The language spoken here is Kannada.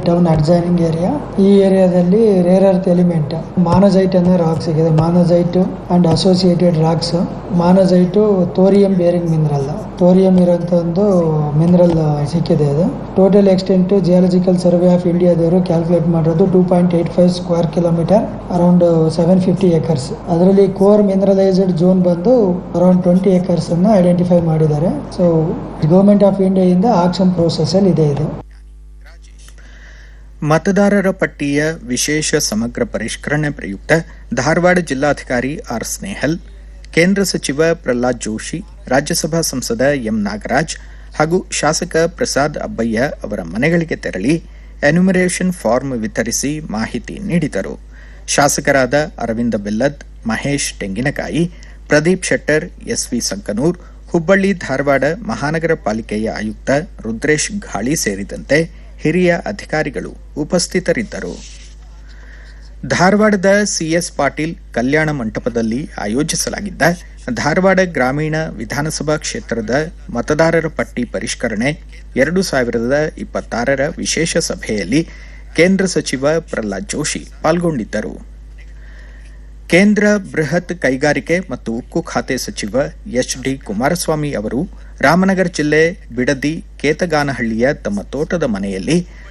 ಟೌನ್ ಅಡ್ಜೈನಿಂಗ್ ಏರಿಯಾ ಈ ಏರಿಯಾದಲ್ಲಿ ರೇರ್ ಅರ್ತ್ ಎಲಿಮೆಂಟ್ ಮಾನೋಜೈಟ್ ಅನ್ನೋ ರಾಕ್ ಸಿಗಿದೆ monazite and associated rocks monazite thorium bearing mineral thorium ಇರೋಂಥ ಒಂದು ಮಿನರಲ್ ಸಿಕ್ಕಿದೆ ಅದು total extent geological survey of ಇಂಡಿಯಾದವರು ಕ್ಯಾಲ್ಕುಲೇಟ್ ಮಾಡಿರೋದು two point eight five square kilometre around seven fifty acres ಅದರಲ್ಲಿ ಕೋರ್ ಮಿನರಲೈಸ್ಡ್ ಝೋನ್ ಬಂದು ಅರೌಂಡ್ ಟ್ವೆಂಟಿ ಏಕರ್ಸ್ ಅನ್ನು ಐಡೆಂಟಿಫೈ ಮಾಡಿದ್ದಾರೆ ಸೊ ಗೌರ್ಮೆಂಟ್ ಆಫ್ ಇಂಡಿಯಾದಿಂದ ಆಕ್ಷನ್ ಪ್ರೋಸೆಸ್ ಅಲ್ಲಿ ಇದೆ ಇದು ಮತದಾರರ ಪಟ್ಟಿಯ ವಿಶೇಷ ಸಮಗ್ರ ಪರಿಷ್ಕರಣೆ ಪ್ರಯುಕ್ತ ಧಾರವಾಡ ಜಿಲ್ಲಾಧಿಕಾರಿ ಆರ್ ಸ್ನೇಹಲ್ ಕೇಂದ್ರ ಸಚಿವ ಪ್ರಹ್ಲಾದ್ ಜೋಶಿ ರಾಜ್ಯಸಭಾ ಸಂಸದ ಎಂ ನಾಗರಾಜ್ ಹಾಗೂ ಶಾಸಕ ಪ್ರಸಾದ್ ಅಬ್ಬಯ್ಯ ಅವರ ಮನೆಗಳಿಗೆ ತೆರಳಿ ಎನ್ಯುಮರೇಷನ್ ಫಾರ್ಮ್ ವಿತರಿಸಿ ಮಾಹಿತಿ ನೀಡಿದರು ಶಾಸಕರಾದ ಅರವಿಂದ ಬೆಲ್ಲದ್ ಮಹೇಶ್ ತೆಂಗಿನಕಾಯಿ ಪ್ರದೀಪ್ ಶೆಟ್ಟರ್ ಎಸ್ವಿ ಸಂಕನೂರ್ ಹುಬ್ಬಳ್ಳಿ ಧಾರವಾಡ ಮಹಾನಗರ ಪಾಲಿಕೆಯ ಆಯುಕ್ತ ರುದ್ರೇಶ್ ಘಾಳಿ ಸೇರಿದಂತೆ ಹಿರಿಯ ಅಧಿಕಾರಿಗಳು ಉಪಸ್ಥಿತರಿದ್ದರು ಧಾರವಾಡದ ಸಿಎಸ್ ಪಾಟೀಲ್ ಕಲ್ಯಾಣ ಮಂಟಪದಲ್ಲಿ ಆಯೋಜಿಸಲಾಗಿದ್ದ ಧಾರವಾಡ ಗ್ರಾಮೀಣ ವಿಧಾನಸಭಾ ಕ್ಷೇತ್ರದ ಮತದಾರರ ಪಟ್ಟಿ ಪರಿಷ್ಕರಣೆ ಎರಡು ಸಾವಿರದ ಇಪ್ಪತ್ತಾರರ ವಿಶೇಷ ಸಭೆಯಲ್ಲಿ ಕೇಂದ್ರ ಸಚಿವ ಪ್ರಹ್ಲಾದ್ ಜೋಶಿ ಪಾಲ್ಗೊಂಡಿದ್ದರು ಕೇಂದ್ರ ಬೃಹತ್ ಕೈಗಾರಿಕೆ ಮತ್ತು ಉಕ್ಕು ಖಾತೆ ಸಚಿವ ಎಚ್ ಡಿ ಕುಮಾರಸ್ವಾಮಿ ಅವರು ರಾಮನಗರ ಜಿಲ್ಲೆ ಬಿಡದಿ ಕೇತಗಾನಹಳ್ಳಿಯ ತಮ್ಮ ತೋಟದ ಮನೆಯಲ್ಲಿ